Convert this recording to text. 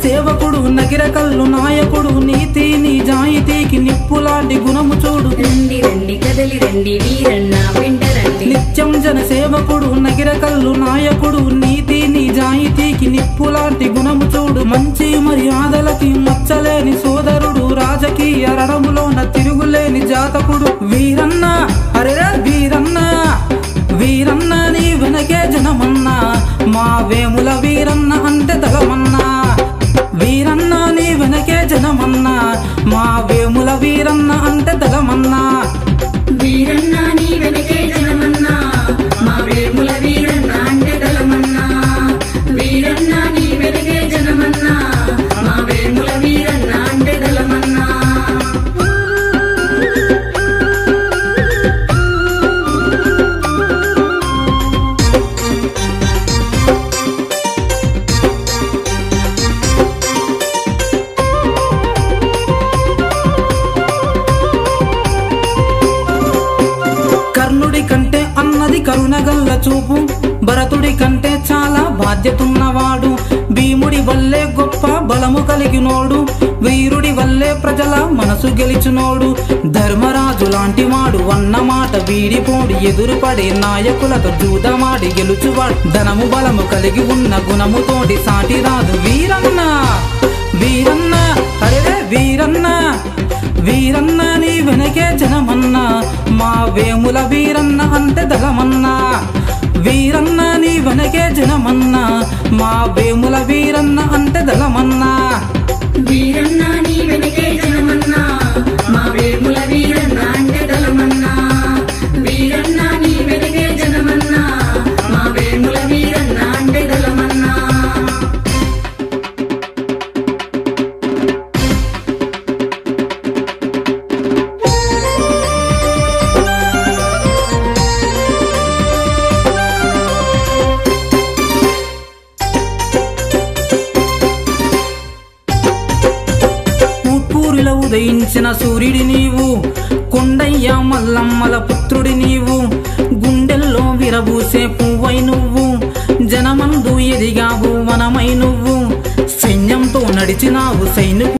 సేవకుడు నగిర కల్లు నాయకుడు నీతి నిజాయితీకి నిప్పులాంటి గుణము చూడు రండి రండి కదలి రండి వీరన్న వెంట రండి నిత్యం జన సేవకుడు నగిర కల్లు నాయకుడు నీతి నిజాయితీకి నిప్పులాంటి గుణము చూడు మంచి మర్యాదలకి మచ్చలేని సోదరుడు రాజకీయ రణములోన తిరుగులేని జాతకుడు వీరన్న అరే వీరన్న వీరన్న నీ వెనకే జనమన్నా మా వేముల వీరన్న అంటే దళమన్నా వీరన్న నీ వెనకే జనమన్నా మా వేముల వీరన్న అంటే దళమన్నా వీరన్న నీ వెనకే జనమన్నా మా వేముల వీరన్న అంటే దళమన్నా వీరన్న నీ వెనకే జనమన్నా మా వేముల వీరన్న అంటే దళమన్నా కర్ణుడి కంటే అన్నది కరుణగల్ల చూపు భరతుడి కంటే చాలా బాధ్యతున్నవాడు భీముడి వల్లే గొప్ప బలము కలిగినోడు వీరుడి వల్లే ప్రజల మనసు గెలిచినోడు ధర్మరాజు లాంటి వాడు అన్న మాట వీడిపోడు ఎదురుపడే నాయకులతో జూదమాడి గెలుచువాడు ధనము బలము కలిగి ఉన్న గుణముతోటి సాటి రాదు వీరన్న వీరన్న అరే వీరన్న వీరన్న నీ వెనకే జనమన్నా మా వేముల వీరన్న అంటే దళమన్నా వీరన్న నీ వెనకే జనమన్నా మా వేముల వీరన్న అంటే దళమన్నా వీరన్న నీ వెనకే జనమన్నా మా వేముల వీరన్న అంటే దళమన్నా వీరన్న నీ వెనకే జనమన్నా మా వేముల వీరన్న అంటే దళమన్నా ఉట్కూరిలో ఉదయించిన సూర్యుడి నీవు కొండయ్య మల్లమ్మల పుత్రుడి నీవు గుండెల్లో విరబూసే పువ్వై నువ్వు జనమందు ఎదిగావు వనమై నువ్వు సైన్యంతో నడిచినావు సైనికు